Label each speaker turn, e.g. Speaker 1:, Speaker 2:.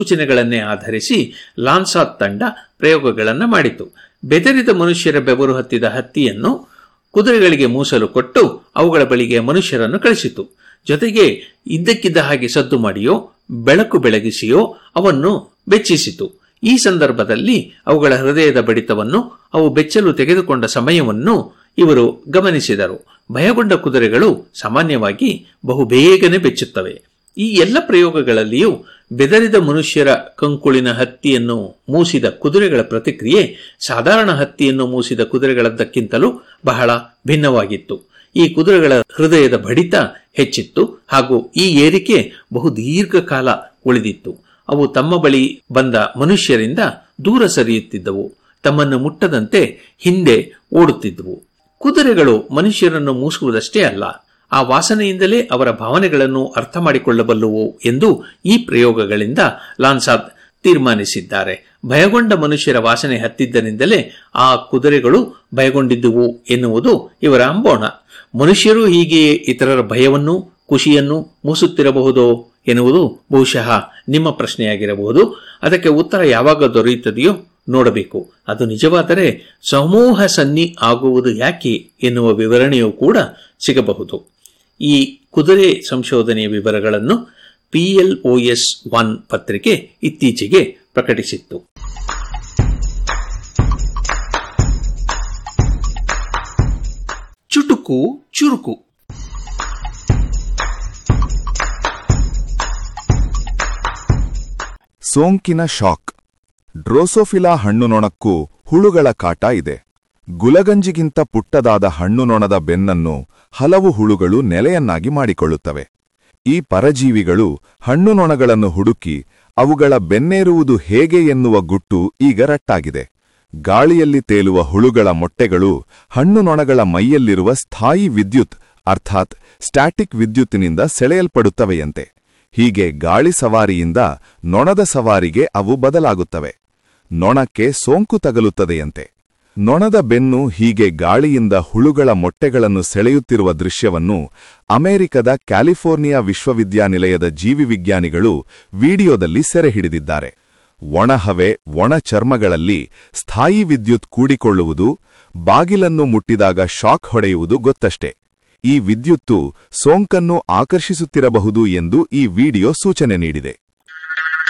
Speaker 1: ಸೂಚನೆಗಳನ್ನೇ ಆಧರಿಸಿ ಲಾನ್ಸಾತ್ ತಂಡ ಪ್ರಯೋಗಗಳನ್ನು ಮಾಡಿತು ಬೆದರಿದ ಮನುಷ್ಯರ ಬೆವರು ಹತ್ತಿದ ಹತ್ತಿಯನ್ನು ಕುದುರೆಗಳಿಗೆ ಮೂಸಲು ಕೊಟ್ಟು ಅವುಗಳ ಬಳಿಗೆ ಮನುಷ್ಯರನ್ನು ಕಳಿಸಿತು ಜೊತೆಗೆ ಇದ್ದಕ್ಕಿದ್ದ ಹಾಗೆ ಸದ್ದು ಮಾಡಿಯೋ ಬೆಳಕು ಬೆಳಗಿಸಿಯೋ ಅವನ್ನು ಬೆಚ್ಚಿಸಿತು ಈ ಸಂದರ್ಭದಲ್ಲಿ ಅವುಗಳ ಹೃದಯದ ಬಡಿತವನ್ನು ಅವು ಬೆಚ್ಚಲು ತೆಗೆದುಕೊಂಡ ಸಮಯವನ್ನು ಇವರು ಗಮನಿಸಿದರು ಭಯಗೊಂಡ ಕುದುರೆಗಳು ಸಾಮಾನ್ಯವಾಗಿ ಬಹು ಬೇಗನೆ ಬೆಚ್ಚುತ್ತವೆ ಈ ಎಲ್ಲ ಪ್ರಯೋಗಗಳಲ್ಲಿಯೂ ಬೆದರಿದ ಮನುಷ್ಯರ ಕಂಕುಳಿನ ಹತ್ತಿಯನ್ನು ಮೂಸಿದ ಕುದುರೆಗಳ ಪ್ರತಿಕ್ರಿಯೆ ಸಾಧಾರಣ ಹತ್ತಿಯನ್ನು ಮೂಸಿದ ಕುದುರೆಗಳದ್ದಕ್ಕಿಂತಲೂ ಬಹಳ ಭಿನ್ನವಾಗಿತ್ತು ಈ ಕುದುರೆಗಳ ಹೃದಯದ ಬಡಿತ ಹೆಚ್ಚಿತ್ತು ಹಾಗೂ ಈ ಏರಿಕೆ ಬಹು ದೀರ್ಘಕಾಲ ಉಳಿದಿತ್ತು ಅವು ತಮ್ಮ ಬಳಿ ಬಂದ ಮನುಷ್ಯರಿಂದ ದೂರ ಸರಿಯುತ್ತಿದ್ದವು ತಮ್ಮನ್ನು ಮುಟ್ಟದಂತೆ ಹಿಂದೆ ಓಡುತ್ತಿದ್ದವು ಕುದುರೆಗಳು ಮನುಷ್ಯರನ್ನು ಮೂಸುವುದಷ್ಟೇ ಅಲ್ಲ ಆ ವಾಸನೆಯಿಂದಲೇ ಅವರ ಭಾವನೆಗಳನ್ನು ಅರ್ಥ ಮಾಡಿಕೊಳ್ಳಬಲ್ಲುವು ಎಂದು ಈ ಪ್ರಯೋಗಗಳಿಂದ ಲಾನ್ಸಾದ್ ತೀರ್ಮಾನಿಸಿದ್ದಾರೆ ಭಯಗೊಂಡ ಮನುಷ್ಯರ ವಾಸನೆ ಹತ್ತಿದ್ದರಿಂದಲೇ ಆ ಕುದುರೆಗಳು ಭಯಗೊಂಡಿದ್ದುವು ಎನ್ನುವುದು ಇವರ ಅಂಬೋಣ ಮನುಷ್ಯರು ಹೀಗೆಯೇ ಇತರರ ಭಯವನ್ನು ಖುಷಿಯನ್ನು ಮೂಸುತ್ತಿರಬಹುದೋ ಎನ್ನುವುದು ಬಹುಶಃ ನಿಮ್ಮ ಪ್ರಶ್ನೆಯಾಗಿರಬಹುದು ಅದಕ್ಕೆ ಉತ್ತರ ಯಾವಾಗ ದೊರೆಯುತ್ತದೆಯೋ ನೋಡಬೇಕು ಅದು ನಿಜವಾದರೆ ಸಮೂಹ ಸನ್ನಿ ಆಗುವುದು ಯಾಕೆ ಎನ್ನುವ ವಿವರಣೆಯೂ ಕೂಡ ಸಿಗಬಹುದು ಈ ಕುದುರೆ ಸಂಶೋಧನೆಯ ವಿವರಗಳನ್ನು ಪಿಎಲ್ಒಎಸ್ ಒನ್ ಪತ್ರಿಕೆ ಇತ್ತೀಚೆಗೆ ಪ್ರಕಟಿಸಿತ್ತು ಚುಟುಕು ಚುರುಕು
Speaker 2: ಸೋಂಕಿನ ಶಾಕ್ ಡ್ರೋಸೋಫಿಲಾ ಹಣ್ಣುನೊಣಕ್ಕೂ ಹುಳುಗಳ ಕಾಟ ಇದೆ ಗುಲಗಂಜಿಗಿಂತ ಪುಟ್ಟದಾದ ಹಣ್ಣುನೊಣದ ಬೆನ್ನನ್ನು ಹಲವು ಹುಳುಗಳು ನೆಲೆಯನ್ನಾಗಿ ಮಾಡಿಕೊಳ್ಳುತ್ತವೆ ಈ ಪರಜೀವಿಗಳು ಹಣ್ಣುನೊಣಗಳನ್ನು ಹುಡುಕಿ ಅವುಗಳ ಬೆನ್ನೇರುವುದು ಹೇಗೆ ಎನ್ನುವ ಗುಟ್ಟು ಈಗ ರಟ್ಟಾಗಿದೆ ಗಾಳಿಯಲ್ಲಿ ತೇಲುವ ಹುಳುಗಳ ಮೊಟ್ಟೆಗಳು ಹಣ್ಣುನೊಣಗಳ ಮೈಯಲ್ಲಿರುವ ಸ್ಥಾಯಿ ವಿದ್ಯುತ್ ಅರ್ಥಾತ್ ಸ್ಟ್ಯಾಟಿಕ್ ವಿದ್ಯುತ್ತಿನಿಂದ ಸೆಳೆಯಲ್ಪಡುತ್ತವೆಯಂತೆ ಹೀಗೆ ಗಾಳಿ ಸವಾರಿಯಿಂದ ನೊಣದ ಸವಾರಿಗೆ ಅವು ಬದಲಾಗುತ್ತವೆ ನೊಣಕ್ಕೆ ಸೋಂಕು ತಗಲುತ್ತದೆಯಂತೆ ನೊಣದ ಬೆನ್ನು ಹೀಗೆ ಗಾಳಿಯಿಂದ ಹುಳುಗಳ ಮೊಟ್ಟೆಗಳನ್ನು ಸೆಳೆಯುತ್ತಿರುವ ದೃಶ್ಯವನ್ನು ಅಮೆರಿಕದ ಕ್ಯಾಲಿಫೋರ್ನಿಯಾ ವಿಶ್ವವಿದ್ಯಾನಿಲಯದ ಜೀವಿವಿಜ್ಞಾನಿಗಳು ವಿಡಿಯೋದಲ್ಲಿ ಸೆರೆಹಿಡಿದಿದ್ದಾರೆ ಒಣಹವೆ ಒಣ ಚರ್ಮಗಳಲ್ಲಿ ಸ್ಥಾಯಿ ವಿದ್ಯುತ್ ಕೂಡಿಕೊಳ್ಳುವುದು ಬಾಗಿಲನ್ನು ಮುಟ್ಟಿದಾಗ ಶಾಕ್ ಹೊಡೆಯುವುದು ಗೊತ್ತಷ್ಟೇ ಈ ವಿದ್ಯುತ್ತು ಸೋಂಕನ್ನು ಆಕರ್ಷಿಸುತ್ತಿರಬಹುದು ಎಂದು ಈ ವಿಡಿಯೋ ಸೂಚನೆ ನೀಡಿದೆ